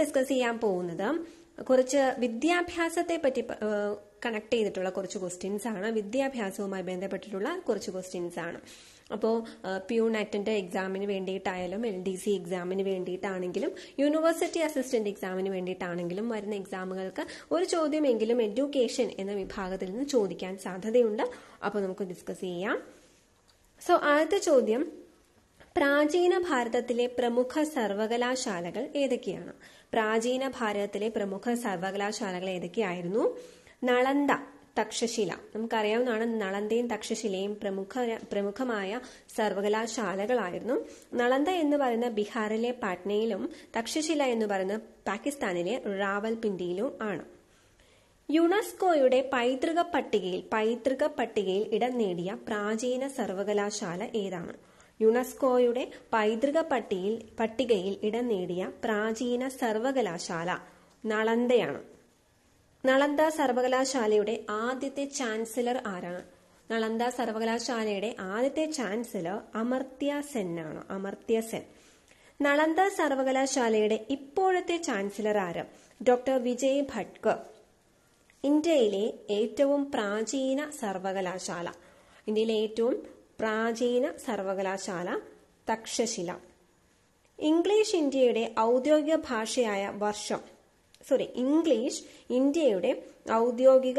discuss ചെയ്യാൻ പോകുന്നത് കുറച്ച് വിദ്യാഭ്യാസത്തെ പറ്റി കണക്ട് ചെയ്തിട്ടുള്ള കുറച്ച് ക്വസ്റ്റ്യൻസ് ആണ് വിദ്യാഭ്യാസവുമായി ബന്ധപ്പെട്ടിട്ടുള്ള കുറച്ച് ക്വസ്റ്റ്യൻസ് ആണ് അപ്പോൾ പ്യൂൺ അറ്റൻഡ് എക്സാമിന് വേണ്ടിയിട്ടായാലും എൽ ഡി സി എക്സാമിന് വേണ്ടിയിട്ടാണെങ്കിലും യൂണിവേഴ്സിറ്റി അസിസ്റ്റന്റ് എക്സാമിന് വേണ്ടിയിട്ടാണെങ്കിലും വരുന്ന എക്സാമുകൾക്ക് ഒരു ചോദ്യമെങ്കിലും എഡ്യൂക്കേഷൻ എന്ന വിഭാഗത്തിൽ നിന്ന് ചോദിക്കാൻ സാധ്യതയുണ്ട് അപ്പോൾ നമുക്ക് ഡിസ്കസ് ചെയ്യാം സോ ആദ്യത്തെ ചോദ്യം പ്രാചീന ഭാരതത്തിലെ പ്രമുഖ സർവകലാശാലകൾ ഏതൊക്കെയാണ് പ്രാചീന ഭാരതത്തിലെ പ്രമുഖ സർവകലാശാലകൾ ഏതൊക്കെയായിരുന്നു നളന്ദ തക്ഷശില നമുക്കറിയാവുന്നതാണ് നളന്തയും തക്ഷശിലയും പ്രമുഖ പ്രമുഖമായ സർവകലാശാലകളായിരുന്നു നളന്ദ എന്ന് പറയുന്ന ബീഹാറിലെ പാട്നയിലും തക്ഷശില എന്ന് പറയുന്ന പാകിസ്ഥാനിലെ റാവൽപിണ്ടിയിലും ആണ് യുനെസ്കോയുടെ പൈതൃക പട്ടികയിൽ പൈതൃക പട്ടികയിൽ ഇടം നേടിയ പ്രാചീന സർവകലാശാല ഏതാണ് യുനെസ്കോയുടെ പൈതൃക പട്ടികയിൽ പട്ടികയിൽ ഇടം നേടിയ പ്രാചീന സർവകലാശാല നളന്തയാണ് നളന്ദ സർവകലാശാലയുടെ ആദ്യത്തെ ചാൻസലർ ആരാണ് നളന്ദ സർവകലാശാലയുടെ ആദ്യത്തെ ചാൻസലർ അമർത്യ സെൻ ആണ് അമർത്യ സെൻ നളന്ദ സർവകലാശാലയുടെ ഇപ്പോഴത്തെ ചാൻസലർ ആര് ഡോക്ടർ വിജയ് ഭട്കർ ഇന്ത്യയിലെ ഏറ്റവും പ്രാചീന സർവകലാശാല ഇന്ത്യയിലെ ഏറ്റവും പ്രാചീന സർവകലാശാല തക്ഷശില ഇംഗ്ലീഷ് ഇന്ത്യയുടെ ഔദ്യോഗിക ഭാഷയായ വർഷം സോറി ഇംഗ്ലീഷ് ഇന്ത്യയുടെ ഔദ്യോഗിക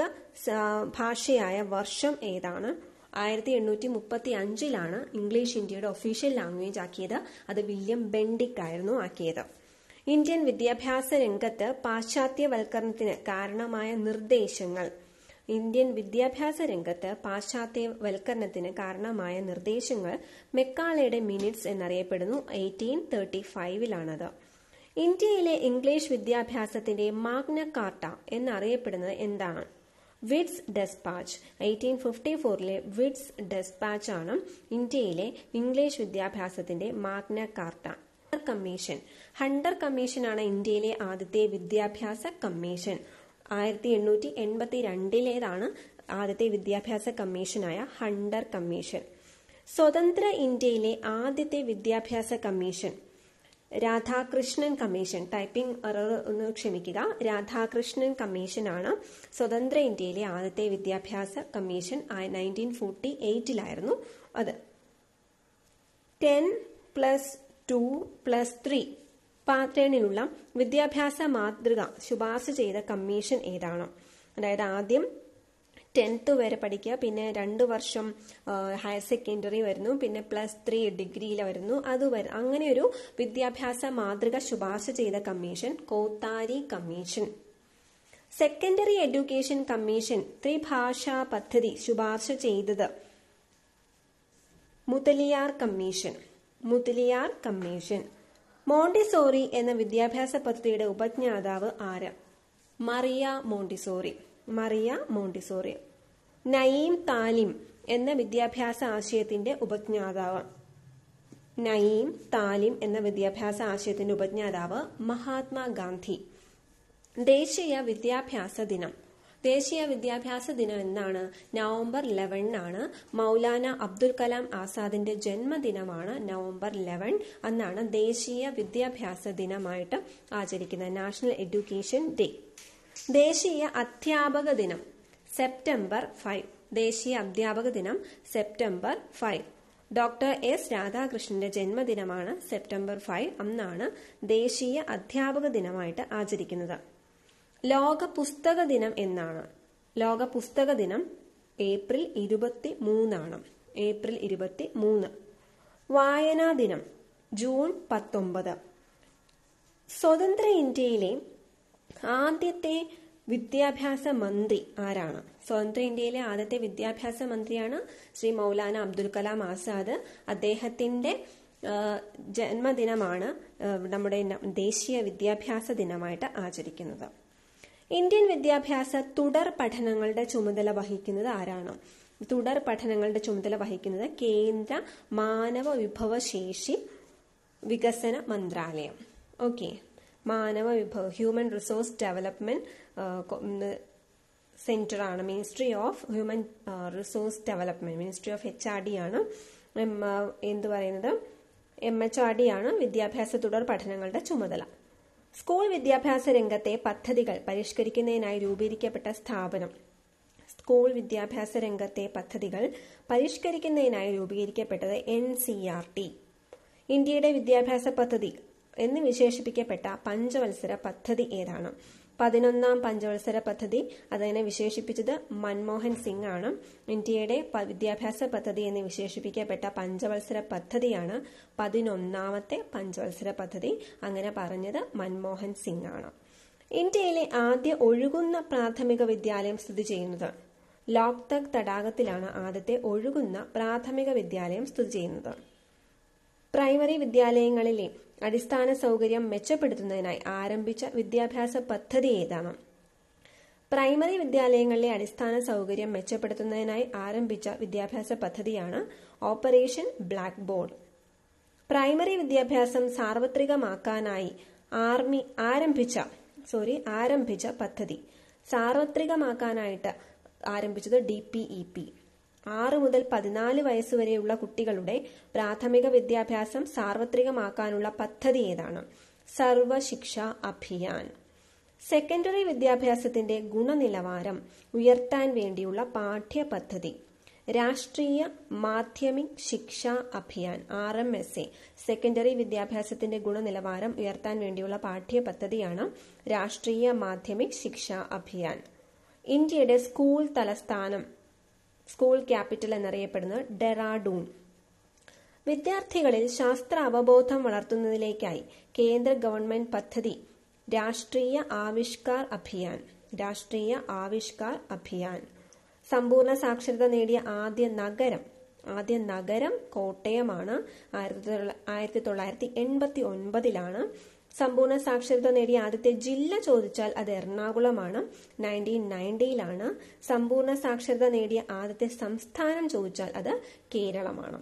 ഭാഷയായ വർഷം ഏതാണ് ആയിരത്തി എണ്ണൂറ്റി മുപ്പത്തി അഞ്ചിലാണ് ഇംഗ്ലീഷ് ഇന്ത്യയുടെ ഒഫീഷ്യൽ ലാംഗ്വേജ് ആക്കിയത് അത് വില്യം ബെൻഡിക് ആയിരുന്നു ആക്കിയത് ഇന്ത്യൻ വിദ്യാഭ്യാസ രംഗത്ത് പാശ്ചാത്യവൽക്കരണത്തിന് കാരണമായ നിർദ്ദേശങ്ങൾ ഇന്ത്യൻ വിദ്യാഭ്യാസ രംഗത്ത് പാശ്ചാത്യവൽക്കരണത്തിന് കാരണമായ നിർദ്ദേശങ്ങൾ മെക്കാളയുടെ മിനിറ്റ്സ് എന്നറിയപ്പെടുന്നു എയ്റ്റീൻ തേർട്ടി ഫൈവിലാണത് ഇന്ത്യയിലെ ഇംഗ്ലീഷ് വിദ്യാഭ്യാസത്തിന്റെ മാഗ്ന കാർട്ട എന്നറിയപ്പെടുന്നത് എന്താണ് വിഡ്സ് ഡെസ്പാച്ച് എയ്റ്റീൻ ഫിഫ്റ്റി ഫോറിലെ വിഡ്സ് ഡെസ്പാച്ച് ആണ് ഇന്ത്യയിലെ ഇംഗ്ലീഷ് വിദ്യാഭ്യാസത്തിന്റെ മാഗ്ന കാർട്ട കമ്മീഷൻ ഹണ്ടർ കമ്മീഷനാണ് ഇന്ത്യയിലെ ആദ്യത്തെ വിദ്യാഭ്യാസ കമ്മീഷൻ ആയിരത്തി എണ്ണൂറ്റി എൺപത്തി രണ്ടിലേതാണ് ആദ്യത്തെ വിദ്യാഭ്യാസ കമ്മീഷനായ ഹണ്ടർ കമ്മീഷൻ സ്വതന്ത്ര ഇന്ത്യയിലെ ആദ്യത്തെ വിദ്യാഭ്യാസ commission Radhakrishnan commission typing error ഒന്ന് ക്ഷമിക്കുക രാധാകൃഷ്ണൻ കമ്മീഷനാണ് സ്വതന്ത്ര ഇന്ത്യയിലെ ആദ്യത്തെ വിദ്യാഭ്യാസ കമ്മീഷൻ നയൻറ്റീൻ ഫോർട്ടി എയ്റ്റിലായിരുന്നു അത് ten plus two plus three പാറ്റേണിലുള്ള വിദ്യാഭ്യാസ മാതൃക ശുപാർശ ചെയ്ത കമ്മീഷൻ ഏതാണ് അതായത് ആദ്യം ടെൻത്ത് വരെ പഠിക്കുക പിന്നെ രണ്ട് വർഷം ഹയർ സെക്കൻഡറി വരുന്നു പിന്നെ പ്ലസ് ത്രീ ഡിഗ്രിയിൽ വരുന്നു അത് വരും അങ്ങനെ ഒരു വിദ്യാഭ്യാസ മാതൃക ശുപാർശ ചെയ്ത commission Kothari commission secondary education commission ത്രിഭാഷാ പദ്ധതി ശുപാർശ ചെയ്തത് Mudaliar commission Mudaliar commission Montessori എന്ന വിദ്യാഭ്യാസ പദ്ധതിയുടെ ഉപജ്ഞാതാവ് ആര് Maria Montessori Maria Montessori Nai Talim എന്ന വിദ്യാഭ്യാസ ആശയത്തിന്റെ ഉപജ്ഞാതാവ് നയീം താലിം എന്ന വിദ്യാഭ്യാസ ആശയത്തിന്റെ ഉപജ്ഞാതാവ് മഹാത്മാഗാന്ധി ദേശീയ വിദ്യാഭ്യാസ ദിനം ദേശീയ വിദ്യാഭ്യാസ ദിനം എന്നാണ് നവംബർ ലെവനാണ് മൗലാന അബ്ദുൽ കലാം ആസാദിന്റെ ജന്മദിനമാണ് നവംബർ ലെവൻ അന്നാണ് ദേശീയ വിദ്യാഭ്യാസ ദിനമായിട്ട് ആചരിക്കുന്നത് നാഷണൽ എഡ്യൂക്കേഷൻ ഡേ ദേശീയ അധ്യാപക ദിനം സെപ്റ്റംബർ ഫൈവ് ദേശീയ അധ്യാപക ദിനം സെപ്റ്റംബർ ഫൈവ് ഡോക്ടർ എസ് രാധാകൃഷ്ണന്റെ ജന്മദിനമാണ് സെപ്റ്റംബർ ഫൈവ് അന്നാണ് ദേശീയ അധ്യാപക ദിനമായിട്ട് ആചരിക്കുന്നത് ലോക പുസ്തക ദിനം എന്നാണ് ലോക പുസ്തക ദിനം ഏപ്രിൽ ഇരുപത്തി മൂന്നാണ് ഏപ്രിൽ ഇരുപത്തി മൂന്ന് വായനാ ദിനം ജൂൺ പത്തൊമ്പത് സ്വതന്ത്ര ഇന്ത്യയിലെ ആദ്യത്തെ വിദ്യാഭ്യാസ മന്ത്രി ആരാണ് സ്വതന്ത്ര ഇന്ത്യയിലെ ആദ്യത്തെ വിദ്യാഭ്യാസ മന്ത്രിയാണ് ശ്രീ മൗലാന അബ്ദുൽ കലാം ആസാദ് അദ്ദേഹത്തിന്റെ ജന്മദിനമാണ് നമ്മുടെ ദേശീയ വിദ്യാഭ്യാസ ദിനമായിട്ട് ആചരിക്കുന്നത് ഇന്ത്യൻ വിദ്യാഭ്യാസ തുടർ പഠനങ്ങളുടെ ചുമതല വഹിക്കുന്നത് ആരാണ് തുടർ പഠനങ്ങളുടെ ചുമതല വഹിക്കുന്നത് കേന്ദ്ര മാനവ വിഭവശേഷി വികസന മന്ത്രാലയം ഓക്കെ മാനവ വിഭവ ഹ്യൂമൻ റിസോഴ്സ് ഡെവലപ്മെന്റ് സെന്റർ ആണ് ministry of human resource development ministry of H R D ആണ് എന്ത് പറയുന്നത് എം എച്ച് ആർ ഡി ആണ് വിദ്യാഭ്യാസ തുടർ പഠനങ്ങളുടെ ചുമതല സ്കൂൾ വിദ്യാഭ്യാസ രംഗത്തെ പദ്ധതികൾ പരിഷ്കരിക്കുന്നതിനായി രൂപീകരിക്കപ്പെട്ട സ്ഥാപനം സ്കൂൾ വിദ്യാഭ്യാസ രംഗത്തെ പദ്ധതികൾ പരിഷ്കരിക്കുന്നതിനായി രൂപീകരിക്കപ്പെട്ടത് എൻ സി ആർ ടി ഇന്ത്യയുടെ വിദ്യാഭ്യാസ പദ്ധതി എന്ന് വിശേഷിപ്പിക്കപ്പെട്ട പഞ്ചവത്സര പദ്ധതി ഏതാണ് പതിനൊന്നാം പഞ്ചവത്സര പദ്ധതി അതിനെ വിശേഷിപ്പിച്ചത് മൻമോഹൻ സിംഗ് ആണ് ഇന്ത്യയുടെ വിദ്യാഭ്യാസ പദ്ധതി എന്ന് വിശേഷിപ്പിക്കപ്പെട്ട പഞ്ചവത്സര പദ്ധതിയാണ് പതിനൊന്നാമത്തെ പഞ്ചവത്സര പദ്ധതി അങ്ങനെ പറഞ്ഞത് മൻമോഹൻ സിംഗ് ആണ് ഇന്ത്യയിലെ ആദ്യ ഒഴുകുന്ന പ്രാഥമിക വിദ്യാലയം സ്ഥിതി ചെയ്യുന്നത് ലോക്തക് തടാകത്തിലാണ് ആദ്യത്തെ ഒഴുകുന്ന പ്രാഥമിക വിദ്യാലയം സ്ഥിതി ചെയ്യുന്നത് പ്രൈമറി വിദ്യാലയങ്ങളിലെ അടിസ്ഥാന സൗകര്യം മെച്ചപ്പെടുത്തുന്നതിനായി ആരംഭിച്ച വിദ്യാഭ്യാസ പദ്ധതി ഏതാണ് പ്രൈമറി വിദ്യാലയങ്ങളിലെ അടിസ്ഥാന സൗകര്യം മെച്ചപ്പെടുത്തുന്നതിനായി ആരംഭിച്ച വിദ്യാഭ്യാസ പദ്ധതിയാണ് ഓപ്പറേഷൻ ബ്ലാക്ക് ബോർഡ് പ്രൈമറി വിദ്യാഭ്യാസം സാർവത്രികമാക്കാനായി ആർമി ആരംഭിച്ച സോറി ആരംഭിച്ച പദ്ധതി സാർവത്രികമാക്കാനായിട്ട് ആരംഭിച്ചത് ഡി പി ഇ പി ആറ് മുതൽ പതിനാല് വയസ്സുവരെയുള്ള കുട്ടികളുടെ പ്രാഥമിക വിദ്യാഭ്യാസം സാർവത്രികമാക്കാനുള്ള പദ്ധതി ഏതാണ് സർവശിക്ഷ അഭിയാൻ സെക്കൻഡറി വിദ്യാഭ്യാസത്തിന്റെ ഗുണനിലവാരം ഉയർത്താൻ വേണ്ടിയുള്ള പാഠ്യപദ്ധതി Rashtriya Madhyamik Shiksha Abhiyan R M S A secondary വിദ്യാഭ്യാസത്തിന്റെ ഗുണനിലവാരം ഉയർത്താൻ വേണ്ടിയുള്ള പാഠ്യപദ്ധതിയാണ് രാഷ്ട്രീയ മാധ്യമിക് ശിക്ഷാ അഭിയാൻ ഇന്ത്യയുടെ സ്കൂൾ തലസ്ഥാനം സ്കൂൾ ക്യാപിറ്റൽ എന്നറിയപ്പെടുന്നത് ഡെറാഡൂൺ വിദ്യാർത്ഥികളിൽ ശാസ്ത്ര അവബോധം വളർത്തുന്നതിലേക്കായി കേന്ദ്ര ഗവൺമെന്റ് പദ്ധതി രാഷ്ട്രീയ ആവിഷ്കാർ അഭിയാൻ രാഷ്ട്രീയ ആവിഷ്കാർ അഭിയാൻ സമ്പൂർണ്ണ സാക്ഷരത നേടിയ ആദ്യ നഗരം ആദ്യ നഗരം കോട്ടയമാണ് ആയിരത്തി തൊള്ളായിരത്തി എൺപത്തി ഒൻപതിലാണ് സമ്പൂർണ്ണ സാക്ഷരത നേടിയ ആദ്യത്തെ ജില്ല ചോദിച്ചാൽ അത് എറണാകുളമാണ് നയൻറ്റീൻ നയൻറ്റിയിലാണ് സമ്പൂർണ്ണ സാക്ഷരത നേടിയ ആദ്യത്തെ സംസ്ഥാനം ചോദിച്ചാൽ അത് കേരളമാണ്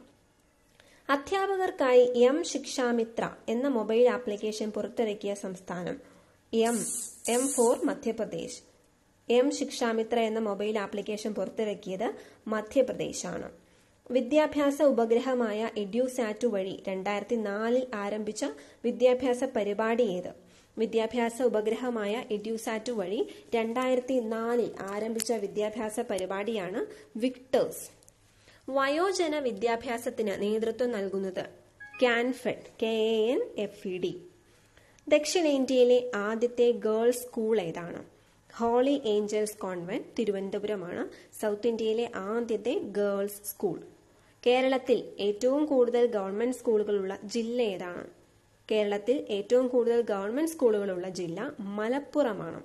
അധ്യാപകർക്കായി എം ശിക്ഷാമിത്ര എന്ന മൊബൈൽ ആപ്ലിക്കേഷൻ പുറത്തിറക്കിയ സംസ്ഥാനം M M for Madhya Pradesh M Shikshamitra എന്ന മൊബൈൽ ആപ്ലിക്കേഷൻ പുറത്തിറക്കിയത് മധ്യപ്രദേശാണ് വിദ്യാഭ്യാസ ഉപഗ്രഹമായ എഡ്യൂസാറ്റ് വഴി രണ്ടായിരത്തി നാലിൽ ആരംഭിച്ച വിദ്യാഭ്യാസ പരിപാടി ഏത് വിദ്യാഭ്യാസ ഉപഗ്രഹമായ എഡ്യൂസാറ്റ് വഴി രണ്ടായിരത്തി നാലിൽ ആരംഭിച്ച വിദ്യാഭ്യാസ പരിപാടിയാണ് വിക്ടേഴ്സ് വയോജന വിദ്യാഭ്യാസത്തിന് നേതൃത്വം നൽകുന്നത് Kanfed K A N F E D ദക്ഷിണേന്ത്യയിലെ ആദ്യത്തെ ഗേൾസ് സ്കൂൾ ഏതാണ് ഹോളി ഏഞ്ചൽസ് കോൺവെന്റ് തിരുവനന്തപുരമാണ് സൗത്ത് ഇന്ത്യയിലെ ആദ്യത്തെ ഗേൾസ് സ്കൂൾ കേരളത്തിൽ ഏറ്റവും കൂടുതൽ ഗവൺമെന്റ് സ്കൂളുകളുള്ള ജില്ല ഏതാണ് കേരളത്തിൽ ഏറ്റവും കൂടുതൽ ഗവൺമെന്റ് സ്കൂളുകളുള്ള ജില്ല മലപ്പുറമാണ്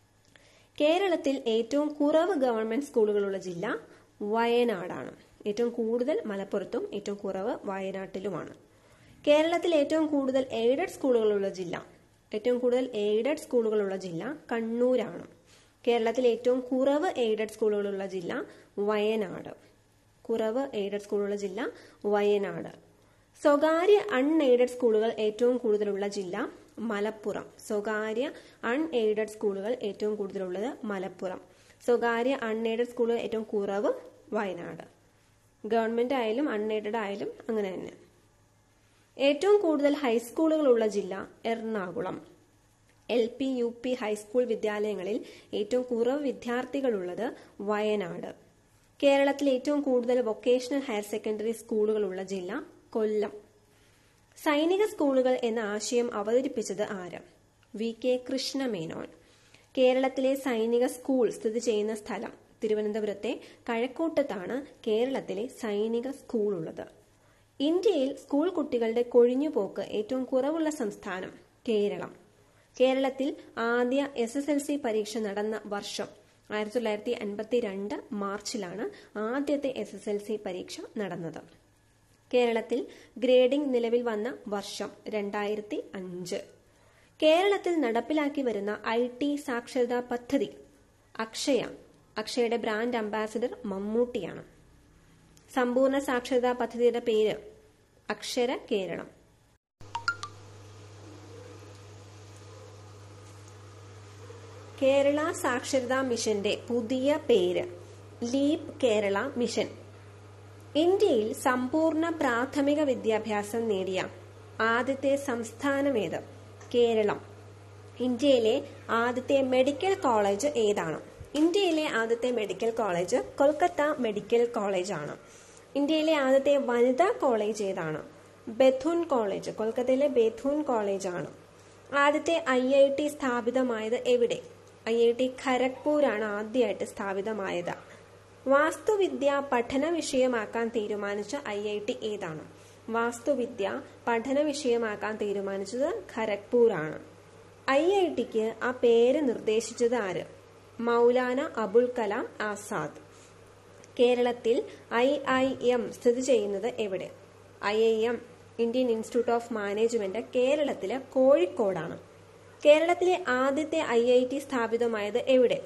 കേരളത്തിൽ ഏറ്റവും കുറവ് ഗവൺമെന്റ് സ്കൂളുകളുള്ള ജില്ല വയനാടാണ് ഏറ്റവും കൂടുതൽ മലപ്പുറത്തും ഏറ്റവും കുറവ് വയനാട്ടിലുമാണ് കേരളത്തിൽ ഏറ്റവും കൂടുതൽ എയ്ഡഡ് സ്കൂളുകളുള്ള ജില്ല ഏറ്റവും കൂടുതൽ എയ്ഡഡ് സ്കൂളുകളുള്ള ജില്ല കണ്ണൂരാണ് കേരളത്തിൽ ഏറ്റവും കുറവ് എയ്ഡഡ് സ്കൂളുകളുള്ള ജില്ല വയനാട് കുറവ് എയ്ഡഡ് സ്കൂളുള്ള ജില്ല വയനാട് സ്വകാര്യ അൺ എയ്ഡഡ് സ്കൂളുകൾ ഏറ്റവും കൂടുതലുള്ള ജില്ല മലപ്പുറം സ്വകാര്യ അൺ എയ്ഡഡ് സ്കൂളുകൾ ഏറ്റവും കൂടുതലുള്ളത് മലപ്പുറം സ്വകാര്യ അൺ എയ്ഡഡ് സ്കൂളുകൾ ഏറ്റവും കുറവ് വയനാട് ഗവൺമെന്റ് ആയാലും അൺ എയ്ഡഡ് ആയാലും അങ്ങനെ തന്നെ ഏറ്റവും കൂടുതൽ ഹൈസ്കൂളുകളുള്ള ജില്ല Ernakulam L P U P high school വിദ്യാലയങ്ങളിൽ ഏറ്റവും കുറവ് വിദ്യാർത്ഥികളുള്ളത് വയനാട് കേരളത്തിൽ ഏറ്റവും കൂടുതൽ വൊക്കേഷണൽ ഹയർ സെക്കൻഡറി സ്കൂളുകളുള്ള ജില്ല കൊല്ലം സൈനിക സ്കൂളുകൾ എന്ന ആശയം അവതരിപ്പിച്ചത് ആര് വി കെ കൃഷ്ണമേനോൻ കേരളത്തിലെ സൈനിക സ്കൂൾ സ്ഥിതി ചെയ്യുന്ന സ്ഥലം തിരുവനന്തപുരത്തെ കഴക്കൂട്ടത്താണ് കേരളത്തിലെ സൈനിക സ്കൂൾ ഉള്ളത് ഇന്ത്യയിൽ സ്കൂൾ കുട്ടികളുടെ കൊഴിഞ്ഞുപോക്ക് ഏറ്റവും കുറവുള്ള സംസ്ഥാനം കേരളം കേരളത്തിൽ ആദ്യ എസ് എസ് എൽ സി പരീക്ഷ നടന്ന വർഷം ആയിരത്തി തൊള്ളായിരത്തി അൻപത്തി രണ്ട് മാർച്ചിലാണ് ആദ്യത്തെ എസ് എസ് എൽ സി പരീക്ഷ നടന്നത് കേരളത്തിൽ ഗ്രേഡിംഗ് നിലവിൽ വന്ന വർഷം രണ്ടായിരത്തി അഞ്ച് കേരളത്തിൽ നടപ്പിലാക്കി വരുന്ന ഐ ടി സാക്ഷരതാ പദ്ധതി അക്ഷയ അക്ഷയയുടെ ബ്രാൻഡ് അംബാസിഡർ മമ്മൂട്ടിയാണ് സമ്പൂർണ്ണ സാക്ഷരതാ പദ്ധതിയുടെ പേര് അക്ഷര കേരളം കേരള സാക്ഷരതാ മിഷന്റെ പുതിയ പേര് ലീപ് കേരള മിഷൻ ഇന്ത്യയിൽ സമ്പൂർണ്ണ പ്രാഥമിക വിദ്യാഭ്യാസം നേടിയ ആദ്യത്തെ സംസ്ഥാനമേത് കേരളം ഇന്ത്യയിലെ ആദ്യത്തെ മെഡിക്കൽ കോളേജ് ഏതാണ് ഇന്ത്യയിലെ ആദ്യത്തെ medical college Kolkata medical college ആണ് ഇന്ത്യയിലെ ആദ്യത്തെ വനിതാ കോളേജ് ഏതാണ് ബെഥൂൻ കോളേജ് കൊൽക്കത്തയിലെ ബെഥൂൻ കോളേജ് ആണ് ആദ്യത്തെ ഐ ഐ ടി സ്ഥാപിതമായത് എവിടെ ഐ ഐ ടി ഖരഗ്പൂരാണ് ആദ്യമായിട്ട് സ്ഥാപിതമായത് വാസ്തുവിദ്യ പഠന വിഷയമാക്കാൻ തീരുമാനിച്ച ഐ ഐ ടി ഏതാണ് വാസ്തുവിദ്യ പഠന വിഷയമാക്കാൻ തീരുമാനിച്ചത് ഖരഗ്പൂരാണ് ഐ ഐ ടിക്ക് ആ പേര് നിർദ്ദേശിച്ചത് ആര് മൗലാന അബുൽ കലാം ആസാദ് കേരളത്തിൽ ഐ ഐ എം സ്ഥിതി ചെയ്യുന്നത് എവിടെ I I M Indian institute of management കേരളത്തിലെ കോഴിക്കോടാണ് കേരളത്തിലെ ആദ്യത്തെ ഐ ഐ ടി സ്ഥാപിതമായത് എവിടെ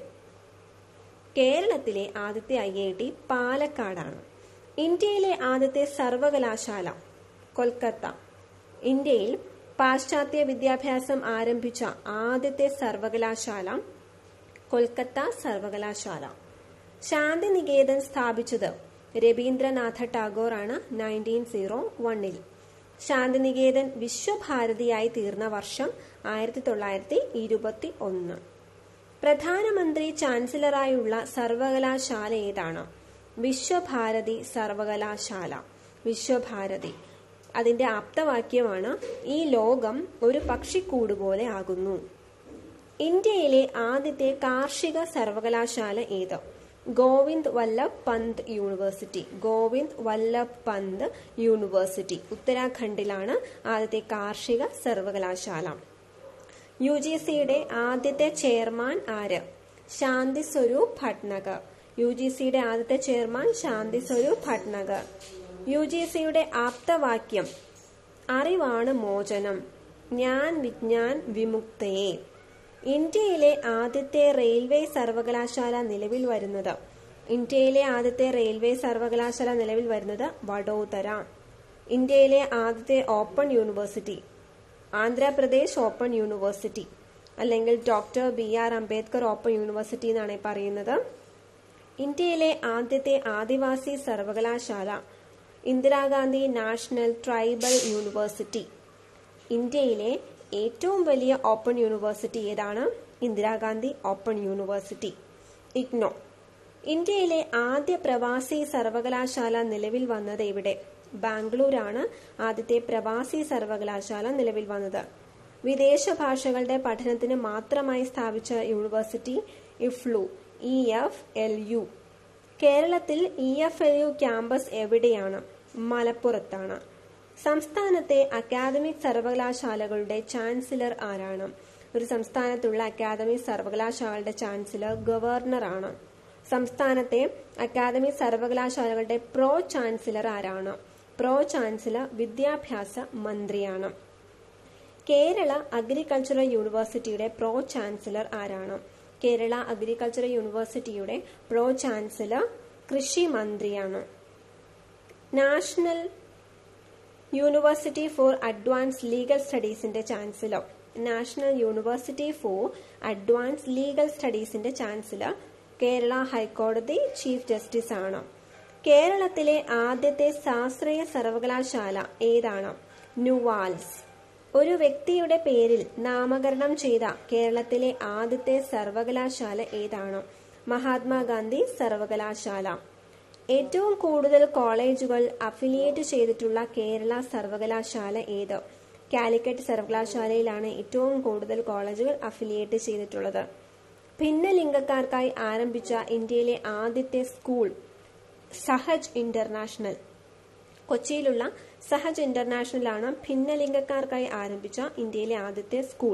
കേരളത്തിലെ ആദ്യത്തെ ഐ ഐ ടി പാലക്കാടാണ് ഇന്ത്യയിലെ ആദ്യത്തെ സർവകലാശാല കൊൽക്കത്ത ഇന്ത്യയിൽ പാശ്ചാത്യ വിദ്യാഭ്യാസം ആരംഭിച്ച ആദ്യത്തെ സർവകലാശാല കൊൽക്കത്ത സർവകലാശാല ശാന്തിനികേതൻ സ്ഥാപിച്ചത് രവീന്ദ്രനാഥ ടാഗോർ ആണ് നയൻറ്റീൻ സീറോ വണ്ണിൽ ശാന്തിനികേതൻ വിശ്വഭാരതിയായി തീർന്ന വർഷം ആയിരത്തി തൊള്ളായിരത്തി ഇരുപത്തി ഒന്ന് പ്രധാനമന്ത്രി ചാൻസലറായുള്ള സർവകലാശാല ഏതാണ് വിശ്വഭാരതി സർവകലാശാല വിശ്വഭാരതി അതിന്റെ ആപ്തവാക്യമാണ് ഈ ലോകം ഒരു പക്ഷിക്കൂട് പോലെ ആകുന്നു ഇന്ത്യയിലെ ആദ്യത്തെ കാർഷിക സർവകലാശാല ഏത് ഗോവിന്ദ് വല്ലഭ് പന്ത് യൂണിവേഴ്സിറ്റി ഗോവിന്ദ് വല്ലഭ് പന്ത് യൂണിവേഴ്സിറ്റി ഉത്തരാഖണ്ഡിലാണ് ആദ്യത്തെ കാർഷിക സർവകലാശാല യു ജി സിയുടെ ആദ്യത്തെ ചെയർമാൻ ആര് ശാന്തി സ്വരൂപ് ഭട്നഗർ യു ജി സിയുടെ ആദ്യത്തെ chairman Shanti Swarup Bhatnagar U G സിയുടെ ആപ്തവാക്യം അറിവാണ് മോചനം ഞാൻ വിജ്ഞാൻ വിമുക്തയെ ഇന്ത്യയിലെ ആദ്യത്തെ റെയിൽവേ സർവകലാശാല നിലവിൽ വരുന്നത് ഇന്ത്യയിലെ ആദ്യത്തെ റെയിൽവേ സർവകലാശാല നിലവിൽ വരുന്നത് വഡോദര ഇന്ത്യയിലെ ആദ്യത്തെ open university Andhra Pradesh open university അല്ലെങ്കിൽ doctor B R Ambedkar open university എന്നാണ് പറയുന്നത് ഇന്ത്യയിലെ ആദ്യത്തെ ആദിവാസി സർവകലാശാല ഇന്ദിരാഗാന്ധി നാഷണൽ ട്രൈബൽ യൂണിവേഴ്സിറ്റി ഇന്ത്യയിലെ ഏറ്റവും വലിയ ഓപ്പൺ യൂണിവേഴ്സിറ്റി ഏതാണ് ഇന്ദിരാഗാന്ധി ഓപ്പൺ യൂണിവേഴ്സിറ്റി ഇഗ്നോ ഇന്ത്യയിലെ ആദ്യ പ്രവാസി സർവകലാശാല നിലവിൽ വന്നത് എവിടെ ബാംഗ്ലൂരാണ് ആദ്യത്തെ പ്രവാസി സർവകലാശാല നിലവിൽ വന്നത് വിദേശ ഭാഷകളുടെ പഠനത്തിന് മാത്രമായി സ്ഥാപിച്ച university EFLU E F L U കേരളത്തിൽ E F L U campus എവിടെയാണ് മലപ്പുറത്താണ് സംസ്ഥാനത്തെ അക്കാദമിക് സർവകലാശാലകളുടെ ചാൻസലർ ആരാണ് ഒരു സംസ്ഥാനത്തുള്ള അക്കാദമിക് സർവകലാശാലകളുടെ ചാൻസലർ ഗവർണറാണ് സംസ്ഥാനത്തെ അക്കാദമിക് സർവകലാശാലകളുടെ പ്രോ ചാൻസലർ ആരാണ് പ്രോ ചാൻസലർ വിദ്യാഭ്യാസ മന്ത്രിയാണ് കേരള അഗ്രികൾച്ചറൽ യൂണിവേഴ്സിറ്റിയുടെ പ്രോ ചാൻസലർ ആരാണ് കേരള അഗ്രികൾച്ചറൽ യൂണിവേഴ്സിറ്റിയുടെ പ്രോ ചാൻസലർ കൃഷി മന്ത്രിയാണ് national university for advance legal സ്റ്റഡീസിന്റെ chancellor national university for advance legal സ്റ്റഡീസിന്റെ ചാൻസലർ കേരള ഹൈക്കോടതി ചീഫ് ജസ്റ്റിസ് ആണ് കേരളത്തിലെ ആദ്യത്തെ ശാസ്ത്രീയ സർവകലാശാല ഏതാണ് ന്യൂവാൽസ് ഒരു വ്യക്തിയുടെ പേരിൽ നാമകരണം ചെയ്ത കേരളത്തിലെ ആദ്യത്തെ സർവകലാശാല ഏതാണ് മഹാത്മാഗാന്ധി സർവകലാശാല ഏറ്റവും കൂടുതൽ കോളേജുകൾ അഫിലിയേറ്റ് ചെയ്തിട്ടുള്ള കേരള സർവകലാശാല ഏത് കാലിക്കറ്റ് സർവകലാശാലയിലാണ് ഏറ്റവും കൂടുതൽ കോളേജുകൾ അഫിലിയേറ്റ് ചെയ്തിട്ടുള്ളത് ഭിന്നലിംഗക്കാർക്കായി ആരംഭിച്ച ഇന്ത്യയിലെ ആദ്യത്തെ സ്കൂൾ സഹജ് ഇന്റർനാഷണൽ കൊച്ചിയിലുള്ള സഹജ് ഇന്റർനാഷണലാണ് ഭിന്നലിംഗക്കാർക്കായി ആരംഭിച്ച ഇന്ത്യയിലെ ആദ്യത്തെ സ്കൂൾ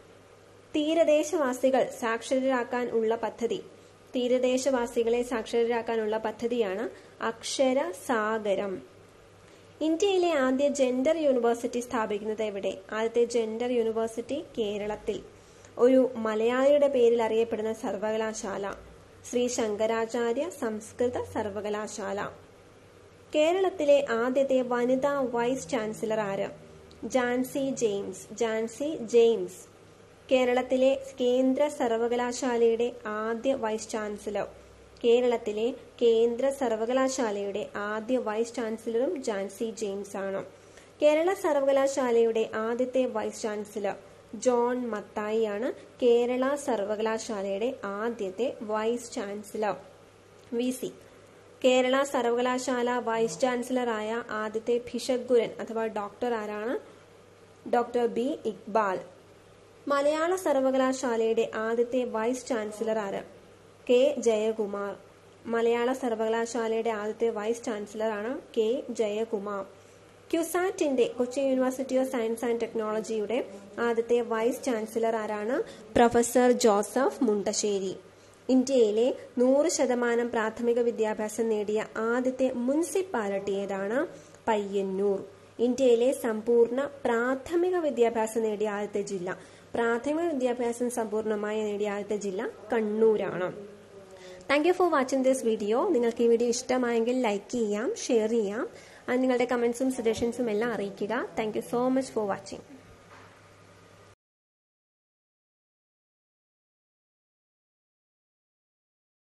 തീരദേശവാസികൾ സാക്ഷരരാക്കാൻ ഉള്ള പദ്ധതി തീരദേശവാസികളെ സാക്ഷരരാക്കാനുള്ള പദ്ധതിയാണ് അക്ഷര സാഗരം ഇന്ത്യയിലെ ആദ്യ ജെൻഡർ യൂണിവേഴ്സിറ്റി സ്ഥാപിക്കുന്നത് എവിടെ ആദ്യത്തെ ജെൻഡർ യൂണിവേഴ്സിറ്റി കേരളത്തിൽ ഒരു മലയാളിയുടെ പേരിൽ അറിയപ്പെടുന്ന സർവകലാശാല ശ്രീ ശങ്കരാചാര്യ സംസ്കൃത സർവകലാശാല കേരളത്തിലെ ആദ്യത്തെ വനിതാ വൈസ് ചാൻസലർ ആര് ജാൻസി ജെയിംസ് ജാൻസി ജെയിംസ് കേരളത്തിലെ കേന്ദ്ര സർവകലാശാലയുടെ ആദ്യ വൈസ് ചാൻസലർ കേരളത്തിലെ കേന്ദ്ര സർവകലാശാലയുടെ ആദ്യ വൈസ് ചാൻസലറും ജാൻസി ജെയിംസ് ആണ് കേരള സർവകലാശാലയുടെ ആദ്യത്തെ വൈസ് ചാൻസലർ ജോൺ മത്തായി ആണ് കേരള സർവകലാശാലയുടെ ആദ്യത്തെ vice chancellor V C Kerala സർവകലാശാല വൈസ് ചാൻസലറായ ആദ്യത്തെ ഭിഷഗ്ഗുരൻ അഥവാ ഡോക്ടർ ആരാണ് ഡോക്ടർ ബി ഇക്ബാൽ മലയാള സർവകലാശാലയുടെ ആദ്യത്തെ വൈസ് ചാൻസലർ ആര് കെ ജയകുമാർ മലയാള സർവകലാശാലയുടെ ആദ്യത്തെ വൈസ് ചാൻസലറാണ് കെ ജയകുമാർ ക്യുസാറ്റിന്റെ Kochi university of science and ടെക്നോളജിയുടെ ആദ്യത്തെ വൈസ് ചാൻസലർ ആരാണ് പ്രൊഫസർ ജോസഫ് മുണ്ടശ്ശേരി ഇന്ത്യയിലെ നൂറ് ശതമാനം പ്രാഥമിക വിദ്യാഭ്യാസം നേടിയ ആദ്യത്തെ മുനിസിപ്പാലിറ്റി ഏതാണ് പയ്യന്നൂർ ഇന്ത്യയിലെ സമ്പൂർണ്ണ പ്രാഥമിക വിദ്യാഭ്യാസം നേടിയ ആദ്യത്തെ ജില്ല പ്രാഥമിക വിദ്യാഭ്യാസം സമ്പൂർണ്ണമായി നേടിയ ആദ്യത്തെ ജില്ല കണ്ണൂരാണ് thank you for watching this video നിങ്ങൾക്ക് ഈ വീഡിയോ ഇഷ്ടമായെങ്കിൽ ലൈക്ക് ചെയ്യാം ഷെയർ ചെയ്യാം നിങ്ങളുടെ കമൻസും സജഷൻസും എല്ലാം അറിയിക്കുക thank you so much for watching